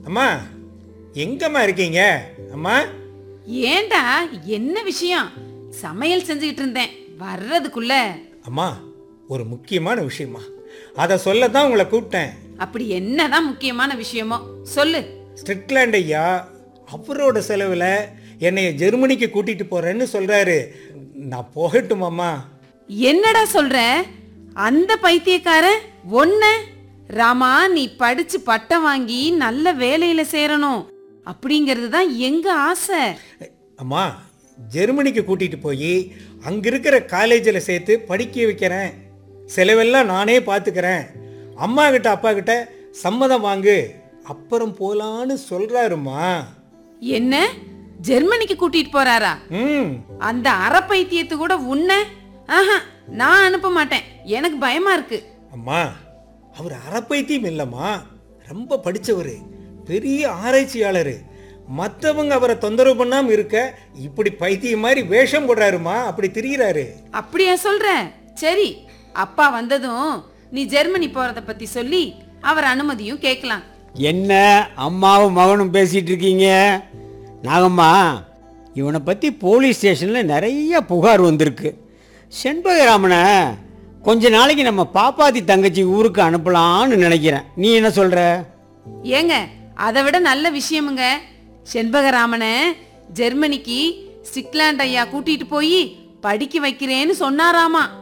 அம்மா எங்கம்மா இருக்கீங்க அம்மா ஏன்டா என்ன விஷயம் சமையல் செஞ்சுக்கிட்டு இருந்தேன் வர்றதுக்குள்ள அம்மா ஒரு முக்கியமான விஷயமா அதை சொல்ல தான் உங்களை கூப்பிட்டேன் அப்படி என்னதான் முக்கியமான விஷயமோ சொல்லு ஸ்ட்ரிக்லாண்ட் ஐயா அவரோட செலவில் என்னைய ஜெர்மனிக்கு கூட்டிட்டு போறேன்னு சொல்றாரு நான் போகட்டுமாம்மா என்னடா சொல்ற அந்த பைத்தியக்காரன் ஒன்ன ராமா நீ படிச்சு பட்டம் வாங்கி நல்ல வேலையில சேரணும் அப்படிங்கிறது தான் எங்க ஆசை அம்மா ஜெர்மனிக்கு கூட்டிட்டு போய் அங்க இருக்கிற காலேஜில் சேர்த்து படிக்க வைக்கிறேன் செலவெல்லாம் நானே பார்த்துக்கிறேன் அம்மா கிட்ட அப்பா கிட்ட சம்மதம் வாங்கு அப்புறம் போலான்னு சொல்றாருமா என்ன ஜெர்மனிக்கு கூட்டிட்டு போறாரா ம் அந்த அறப்பைத்தியத்து கூட உன்ன ஆஹா நான் அனுப்ப மாட்டேன் எனக்கு பயமா இருக்கு அம்மா அவர் அறப்பைத்தியம் இல்லைம்மா ரொம்ப படித்தவர் பெரிய ஆராய்ச்சியாளர் மற்றவங்க அவரை தொந்தரவு பண்ணாமல் இருக்க இப்படி பைத்தியம் மாதிரி வேஷம் போடுறாருமா அப்படி திரியிறாரு அப்படியா சொல்ற சரி அப்பா வந்ததும் நீ ஜெர்மனி போறத பத்தி சொல்லி அவர் அனுமதியும் கேட்கலாம் என்ன அம்மாவும் மகனும் பேசிட்டு இருக்கீங்க நாகம்மா இவனை பற்றி போலீஸ் ஸ்டேஷனில் நிறைய புகார் வந்திருக்கு செண்பகராமனை கொஞ்ச நாளைக்கு நம்ம பாப்பாத்தி தங்கச்சி ஊருக்கு அனுப்பலான்னு நினைக்கிறேன் நீ என்ன சொல்கிற ஏங்க அதை விட நல்ல விஷயமுங்க செண்பகராமனை ஜெர்மனிக்கு ஸ்டிக்லாண்ட் ஐயா கூட்டிட்டு போய் படிக்க வைக்கிறேன்னு சொன்னாராமா